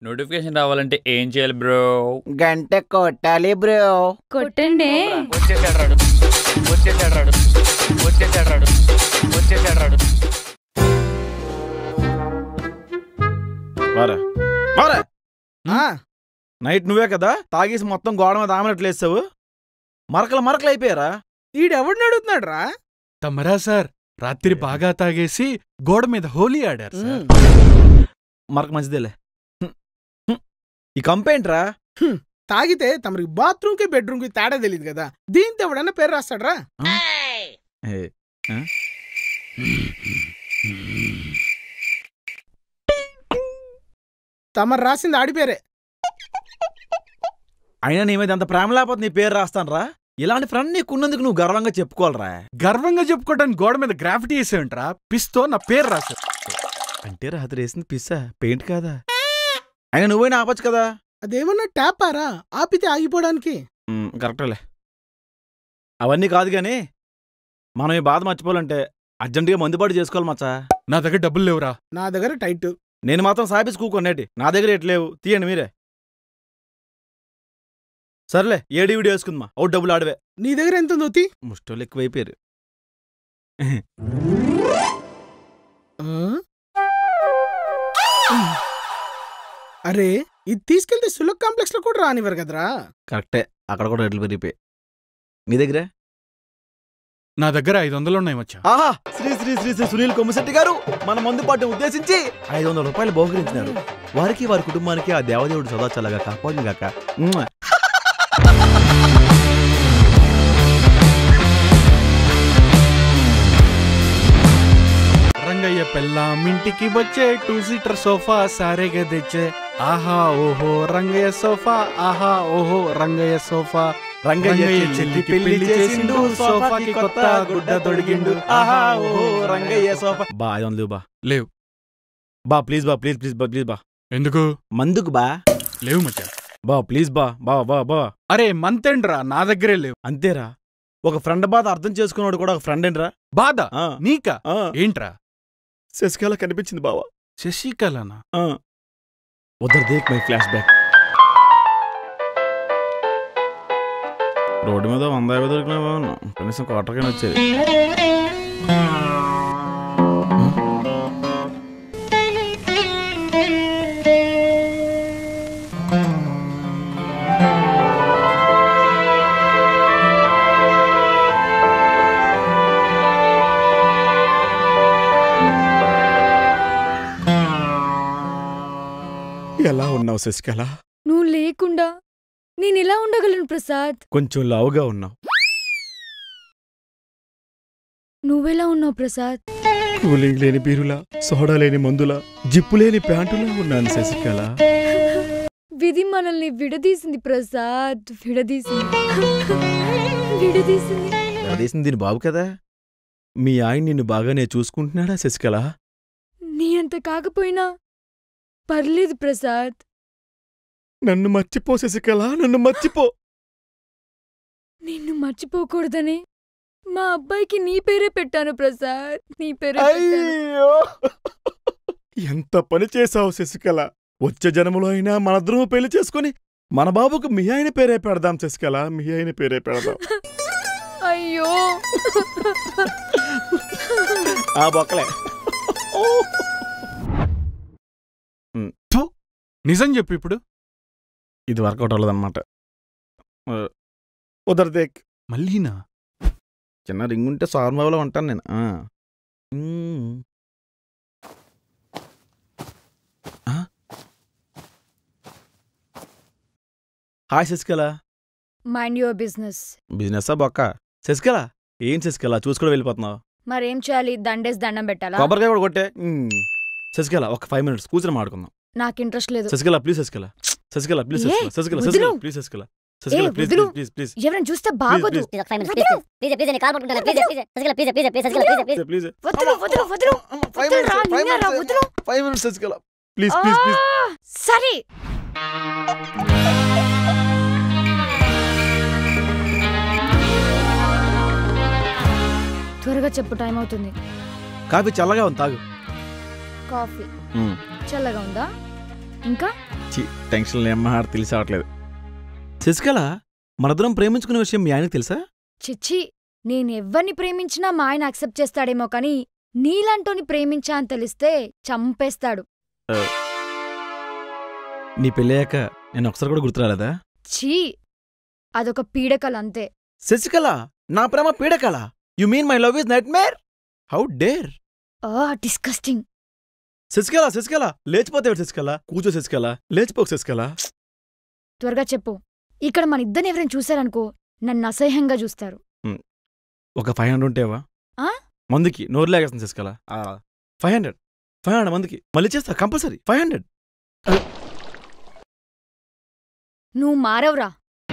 Notification రావాలంటే ఏం చేయాలి బ్రో గంట కొట్టాలి బ్రో కొట్టండి వచ్చేసాడు రాడు వచ్చేసాడు రాడు వచ్చేసాడు రాడు వచ్చేసాడు రాడు వారా వారా నైట్ నువ్వే కదా తాగేసి మొత్తం గోడ మీద ఆమెనట్లు వేసావు మరకలు మరకలు అయిపోయారా ఈడెవడిని అడుగుతున్నాడు రా తమరా సార్ రాత్రి బాగా తాగేసి గోడ మీద హోలీ ఆడారు సార్ మరక మంచిదేలే హ్మ్. హ్మ్. ఈ కంపేంట్రా తాగితే తమరికి బాత్రూమ్ కి బెడ్రూమ్ కి తేడా తెలియదు కదా దీంతో ఎవడన్నా పేరు రాస్తాడ్రా ఏ, ఆ? తమరు రాసింది ఆడి పేరే అయినా నీ మీద అంత ప్రేమ లేకపోతే నీ పేరు రాస్తానరా ఇలాంటి ఫ్రెండ్ నీకున్నందుకు నువ్వు గర్వంగా చెప్పుకోవాలరా గర్వంగా చెప్పుకోవడానికి గోడ మీద గ్రాఫిటీ వేసేయంట్రా పిస్తో నా పేరు రాశారు అంటే రాత్రి వేసింది పిస్సా పెయింట్ కాదా అయినా నువ్వైనా ఆపచ్చు కదా అదేమన్నా ట్యాపారా ఆపితే ఆగిపోవడానికి మ్, కరెక్టేలే అవన్నీ కాదు కానీ మనం ఈ బాధ మర్చిపోవాలంటే అర్జెంటుగా మందుబాటు చేసుకోవాలి మచ్చా నా దగ్గర డబ్బులు లేవురా నా దగ్గర టైట్ నేను మాత్రం సాపిస్ కూకొనేటి నా దగ్గర ఎట్లేవు తీయండి మీరే సర్లే ఏడి వీడియో వేసుకుందామా అవుట్ డబ్బులు ఆడవే నీ దగ్గర ఎంత ఉంది ఉత్తి? ముష్టోళ్ళు ఎక్కువైపోయారు ఆ? అరే ఇది తీసుకెళ్తే సులక్ కాంప్లెక్స్ లో కూడా రానివ్వరు కదరా కరెక్టే అక్కడ కూడా రేట్లు పెరిగిపోయాయి మీ దగ్గర నా దగ్గర ఐదు వందలు ఉన్నాయి మచ్చా ఆహా శ్రీ శ్రీ శ్రీ శ్రీ సునీల్ కొమ్మశెట్టి గారు మన మందు పాటను ఉద్దేశించి ఐదు వందల రూపాయలు బహుకరించినారు వారికి వారి కుటుంబానికి ఆ దేవదేవుడు సదా చల్లగా కాపాడు గాక రంగయ్య పెళ్ళాం ఇంటికి వచ్చే టూ సీటర్ సోఫా సారేగా తెచ్చే ఆహా ఓహో రంగయ్య సోఫా ఆహా ఓహో రంగయ్య సోఫా రంగయ్య రంగయ్య చెల్లికి పెళ్లి చేసిండు సోఫాకి కొత్త గుడ్డ తొడిగిండు ఆహా ఓహో రంగయ్య సోఫా బా ఐదు వందలు బా లేవు బా ప్లీజ్ బా ప్లీజ్ ప్లీజ్ బా ప్లీజ్ బా ఎందుకు మందుకు బా లేవు మచ్చా బా ప్లీజ్ బా బా బా బా అరే మంతేండ్రా నా దగ్గరే లేవు అంతేరా ఒక ఫ్రెండ్ బాధ అర్థం చేసుకున్నాడు కూడా ఒక ఫ్రెండ్ ఏంట్రా బాధ ఆ, నీకా ఆ, ఏంట్రా శశికళ కనిపించింది బావా శశికళనా ఉదర్ దేక్ మై ఫ్లాష్ బ్యాక్ రోడ్డు మీద వంద యాభై దొరికినా బాగున్నా కనీసం క్వార్టర్కైనా వచ్చేది ఎలా ఉన్నావు శశికళ నువ్వు లేకుండా నేను ఇలా ఉండగలను ప్రసాద్ కొంచెం లావుగా ఉన్నావు నువ్వెలా ఉన్నావు ప్రసాద్ కూలింగ్ లేని బీరులా సోడా లేని మందులా జిప్పు లేని ప్యాంటులా ఉన్నాను శశికళ విధి మనల్ని విడదీసింది ప్రసాద్ విడదీసింది విడదీసింది అదేసింది దీని బాబు కదా మీ ఆయన నిన్ను బాగానే చూసుకుంటున్నాడా శశికళ నీ అంత కాకపోయినా పర్లేదు ప్రసాద్ నన్ను మర్చిపో శశికళ నన్ను మర్చిపో నిన్ను మర్చిపోకూడదని మా అబ్బాయికి నీ పేరే పెట్టాను ప్రసాద్ నీ పేరే పెట్టాను అయ్యో ఎంత పని చేశావు శశికళ వచ్చే జన్మలో అయినా మనద్దరం పెళ్లి చేసుకుని మన బాబుకు మీ ఆయన పేరే పెడదాం శశికళ మీ ఆయన పేరే పెడదాం అయ్యో ఆ బొక్కలే నిజం చెప్పు ఇప్పుడు ఇది వర్కౌట్ అవ్వలేదన్నమాట ఉదర్దేక్ మళ్ళీనా చిన్న రింగ్ ఉంటే సార్మాలో ఉంటాను నేను ఆ. మ్మ్. ఆ? Hi Sasikala mind your business business బొక్క శశికళ ఏం శశికళ చూసుకొని వెళ్ళిపోతున్నావు మరేం చేయాలి దండేసి దండం పెట్టాలా కొబ్బరికాయ కూడా కొట్టే మ్మ్. శశికళ ఒక ఫైవ్ మినిట్స్ కూర్చొని మాడుకుందాం నాకు ఇంట్రెస్ట్ లేదు శశికళ ప్లీజ్ శశికళ శశికళ ప్లీజ్ ఏ, శశికళ శశికళ వదిలు. శశికళ ప్లీజ్ శశికళ శశికళ ప్లీజ్ వదిలు. ప్లీజ్ ప్లీజ్ ఎవరైనా చూస్తే బాగోదు ప్లీజ్, ప్లీజ్ ఒక five minutes please please please please call పట్టుకుంటాను please please Sasikala please please please Sasikala please please please వదులు వదులు వదులు వదులురా, నిన్నేరా, వదులు. Five minutes Sasikala please please please ఆ, సరే త్వరగా చెప్పు టైం అవుతుంది కాఫీ చల్లగా ఉంది తాగు కాఫీ మ్మ్. చల్లగా ఉందా ఇంకా చిచ్చి టెన్షన్ ఏమన్నా తెలిసి అవట్లేదు శశికళ మనద్దరం ప్రేమించుకునే విషయం మీ ఆయనకు తెలుసా చిచ్చి నేనెవ్వరిని ప్రేమించినా మా ఆయన యాక్సెప్ట్ చేస్తాడేమో కానీ నీలాంటోని ప్రేమించా అని తెలిస్తే చంపేస్తాడు నీ పెళ్ళయ్యాక నేను ఒకసారి కూడా గుర్తురాలేదా ఛీ అదొక పీడకలంతే శశికళ నా ప్రేమ పీడకళ you mean my love is nightmare how dare ఆ డిస్కస్టింగ్ శశికళ శశికళ లేచిపోతే శశికళ కూర్చో శశికళ లేచిపోకు శశికళ త్వరగా చెప్పు ఇక్కడ మన ఇద్దరిని ఎవరైనా చూశారనుకో నన్ను అసహ్యంగా చూస్తారు ఒక ఫైవ్ హండ్రెడ్ ఉంటేవా ఆ? మందుకి నోరు లేగేస్తుంది Sasikala five hundred five hundred మందికి మళ్ళీ చేస్తా కంపల్సరీ ఫైవ్ హండ్రెడ్ నువ్వు మారవురా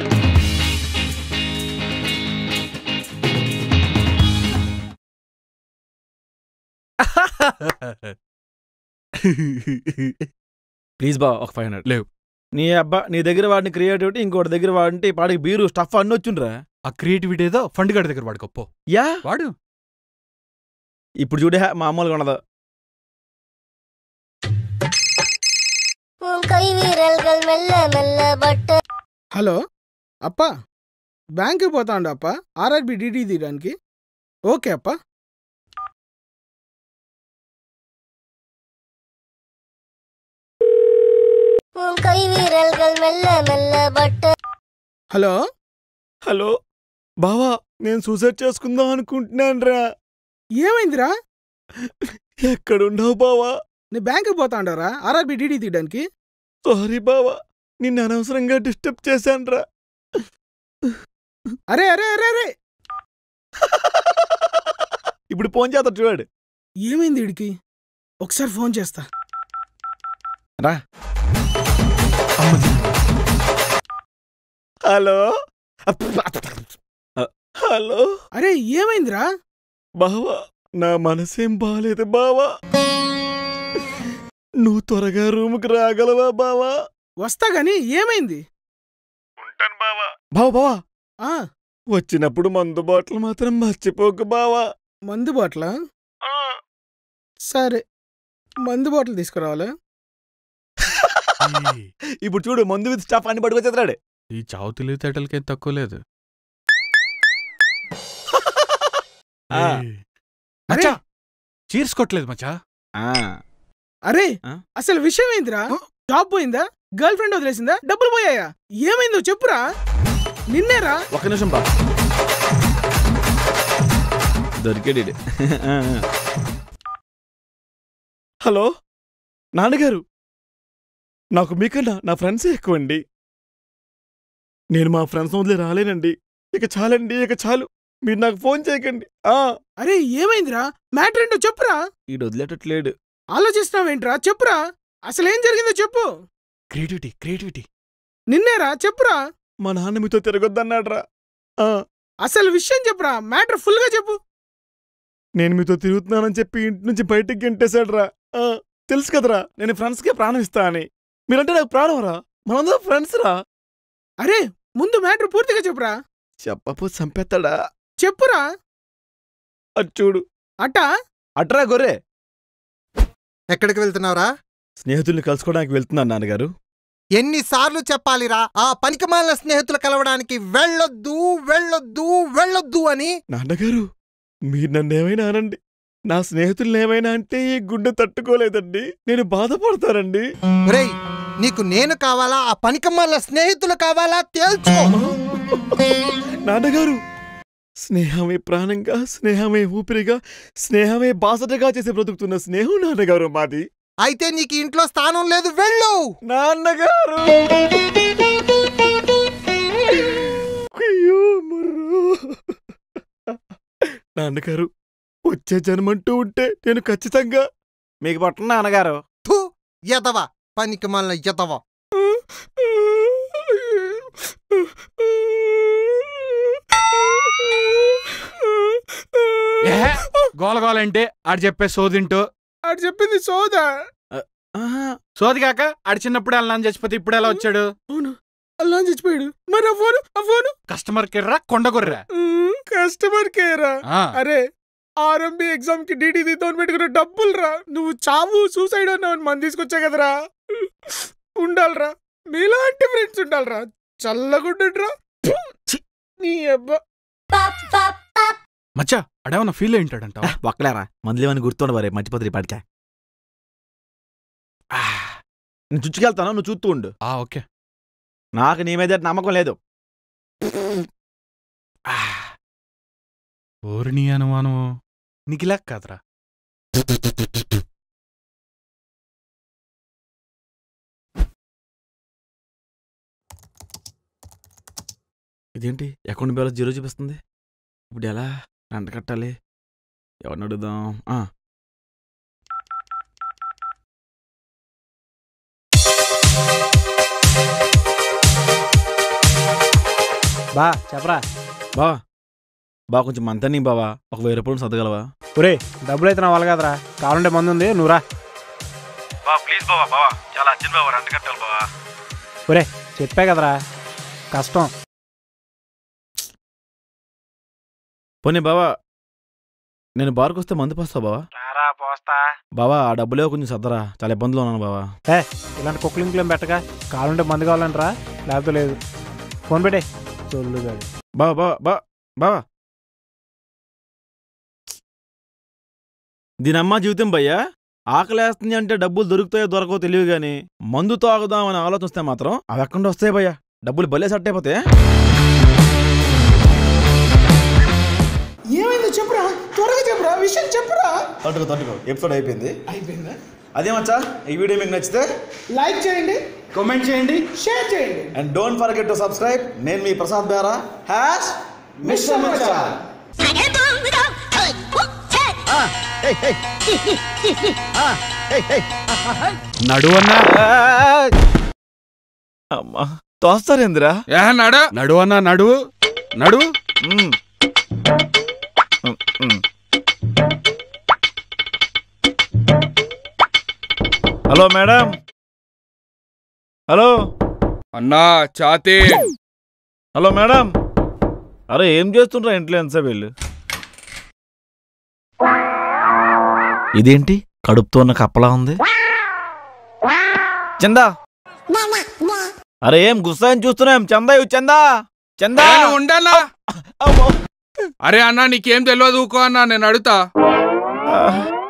ప్లీజ్ బా ఒక ఫైవ్ హండ్రెడ్ లేవు. నీ అబ్బా నీ దగ్గర వాడిని క్రియేటివిటీ ఇంకోటి దగ్గర వాడింటే ఈ పాడికి బీరు స్టఫ్ అన్నీ వచ్చిండ్రా ఆ క్రియేటివిటీ ఏదో ఫండ్ గారి దగ్గర వాడుకోపో యా వాడు ఇప్పుడు చూడే మామూలుగా ఉండదు కై వీరల్గల్ మెల్ల మెల్ల బట్ట హలో అప్పా బ్యాంక్కి పోతా ఉండు అప్ప ఆర్ఆర్బి డీడీ తీయడానికి ఓకే అప్ప కై వీరల్గల్ మెల్ల మెల్ల బట్ట హలో హలో బావా నేను సూసైడ్ చేసుకుందాం అనుకుంటున్నానురా ఏమైందిరా ఎక్కడున్నావు బావా నీ బ్యాంక్కి పోతా ఉండరా ఆర్ఆర్బి డీడీ తీయడానికి సారీ బావా నిన్ను అనవసరంగా డిస్టర్బ్ చేశానురా అరే అరే అరే అరే ఇప్పుడు ఫోన్ చేస్తా చూడు ఏమైంది వీడికి ఒకసారి ఫోన్ చేస్తా రా హలో హలో అరే ఏమైందిరా బావా నా మనసేం బాలేదు బావా నువ్వు త్వరగా రూముకి రాగలవా బావా వస్తా గాని ఏమైంది ఉంటాను బావా బావా బావా ఆ వచ్చినప్పుడు మందు బాటిల్ మాత్రం మర్చిపోకు బావా మందు బాటిల్ సరే మందు బాటిల్ తీసుకురావాలా ఈ- ఇప్పుడు చూడు మందు విత్ స్టాఫ్ అని పట్టుకొచ్చేస్తాడు ఈ చావు తెలివితేటలకేం తక్కువ లేదు ఆ. ఏయ్. అరే మచ్చా చీర్స్ కొట్టలేదు మచ్చా అరే ఆ? అసలు విషయం ఏందిరా జాబ్ పోయిందా గర్ల్ ఫ్రెండ్ వదిలేసిందా డబ్బులు పోయాయా ఏమైందో చెప్పురా నిన్నేరా ఒక నిమిషం బా దొరికాడు ఈడు. ఆ, ఆ. హలో నాన్నగారు నాకు మీకన్నా నా ఫ్రెండ్సే ఎక్కువండి నేను మా ఫ్రెండ్స్ వదిలే రాలేనండి ఇక చాలండి ఇక చాలు మీరు నాకు ఫోన్ చేయకండి ఆ అరే ఏమైందిరా మ్యాటర్ ఏంటో చెప్పురా ఈడు వదిలేటట్లేడు ఆలోచిస్తున్నావేంట్రా చెప్పురా అసలేం జరిగిందో చెప్పు క్రియేటివిటీ క్రియేటివిటీ నిన్నేరా చెప్పురా మా నాన్న మీతో తిరగొద్దన్నాడ్రా ఆ అసలు విషయం చెప్పురా మ్యాటర్ ఫుల్ గా చెప్పు నేను మీతో తిరుగుతున్నానని చెప్పి ఇంటి నుంచి బయటికి గెంటేశాడ్రా ఆ, తెలుసు కదరా నేను ఫ్రెండ్స్కే ప్రాణం ఇస్తా అని మీరంటే నాకు ప్రాణం రా మనందరం ఫ్రెండ్స్ రా అరే ముందు మ్యాటర్ పూర్తిగా చెప్పురా చెప్పపో చంపేస్తాడా చెప్పురా అది చూడు అట్టా అట్రా గొర్రె ఎక్కడికి వెళ్తున్నావురా స్నేహితుల్ని కలుసుకోవడానికి వెళ్తున్నాను నాన్నగారు ఎన్నిసార్లు చెప్పాలిరా ఆ పనికిమాలిన స్నేహితులు కలవడానికి వెళ్ళొద్దు వెళ్ళొద్దు వెళ్ళొద్దు అని నాన్నగారు మీరు నన్నేమైనా అనండి నా స్నేహితుల్ని ఏమైనా అంటే ఈ గుండె తట్టుకోలేదండి నేను బాధపడతానండి ఒరేయ్ నీకు నేను కావాలా ఆ పనికిమాలిన స్నేహితులు కావాలా తేల్చుకో నాన్నగారు స్నేహమే ప్రాణంగా స్నేహమే ఊపిరిగా స్నేహమే బాసటగా చేసి బ్రతుకుతున్న స్నేహం నాన్నగారు మాది అయితే నీకు ఇంట్లో స్థానం లేదు వెళ్ళు నాన్నగారు అయ్యో, ముర్రు. నాన్నగారు వచ్చే జన్మంటూ ఉంటే నేను ఖచ్చితంగా మీకు పట్టను నాన్నగారు థు ఎదవ పనికిమాలిన ఎదవ ఏహే, గోల గోల అంటే ఆడు చెప్పే సోదింటూ ఆడు చెప్పింది సోదా ఆహా, సోది కాక ఆడు చిన్నప్పుడు అలా నాన్న చచ్చిపోతే ఇప్పుడు ఎలా వచ్చాడు అవును అల్లా చచ్చిపోయాడు మరి ఆ ఫోను ఆ ఫోను కస్టమర్ కిర్రా కొండగొర్రా ఉమ్, కస్టమర్ కేరా ఆ, అరే ఆర్ఎంబి ఎగ్జామ్ కి డీటీ తీద్దామని పెట్టుకున్న డబ్బులు రా నువ్వు చావు సూసైడ్ అన్నావు మంది తీసుకొచ్చా కదరా ఉండాలరా మీలాంటి ఫ్రెండ్స్ ఉండాలరా చల్లగుండ్రా నీ అబ్బా మచ్చా అడేమన్నా ఫీల్ అయింటాడంట ఒక్కలేరా మందులేమని గుర్తుండవు రేపు మర్చిపోతుంది ఇప్పటికే ఆ, నేను చుచ్చుకెళ్తాను నువ్వు చూస్తూ ఉండు ఆ ఓకే నాకు నీ మీద నమ్మకం లేదు ఆ, ఓరిని అనుమానం నీకు ఇలా కాదురా ఇదేంటి అకౌంట్ బ్యాలెన్స్ జీరో చూపిస్తుంది ఇప్పుడు ఎలా రెంట్ కట్టాలి ఎవరిని అడుగుదాం ఆ, బా చెప్పరా బావా బా కొంచెం మంతని బావా ఒక వెయ్యి రూపాయలు సర్దగలవా ఒరే డబ్బులు అయితే నా వాళ్ళ కదరా కావాలంటే మందు ఉంది నువ్వురా బా ప్లీజ్ బావా బావా చాలా అర్జెంట్ బావా రెంట్ కట్టాలి బావా ఒరే చెప్పా కదరా కష్టం పోనీ బావా నేను బార్కు వస్తే మందు పోస్తావు బావా రారా పోస్తా బావా ఆ డబ్బులే కొంచెం సర్దరా చాలా ఇబ్బందులు ఉన్నాను బావా ఏ ఇలాంటి కుక్కలింకులు ఏం పెట్టగా కావాలంటే మందు కావాలంటరా లేకపోతే లేదు ఫోన్ పెట్టే చొల్లుగాడు బావా బావా బా బావా దీనమ్మ జీవితం భయ్యా ఆకలేస్తుంది అంటే డబ్బులు దొరుకుతాయో దొరకవో తెలియదు కానీ మందు తాగుదామని ఆలోచిస్తే మాత్రం అవి ఎక్కడ వస్తాయి భయ్యా డబ్బులు భలే సెట్ అయిపోతే ఏమైందో చెప్పురా త్వరగా చెప్పురా విషయం చెప్పురా తట్టుకో తట్టుకో ఎపిసోడ్ అయిపోయింది అయిపోయిందా అదే మచ్చా ఈ వీడియో మీకు నచ్చితే లైక్ చేయండి కామెంట్ చేయండి షేర్ చేయండి and don't forget to subscribe నేను మీ ప్రసాద్ బేరా హ్యాష్ మిస్టర్ మచ్చా నడువన్నా అమ్మా తోస్తారేంద్రా ఏ నడు నడువన్నా నడువు నడువు మ్మ్. మ్మ్, మ్మ్. హలో మేడం హలో అన్నా చాతి హలో మేడం అరే ఏం చేస్తుండ్రా ఇంట్లో ఎంతసేపు వీళ్ళు ఇదేంటి కడుపుతో ఉన్న కప్పలా ఉంది చందా అరే ఏం గుస్సాని చూస్తున్నాం చందా ఇవ్వు, చందా చందా నేను ఉండన్నా అమ్మో. అరే అన్నా నీకేం తెలియదు ఊకో అన్నా నేను అడుగుతా ఆ,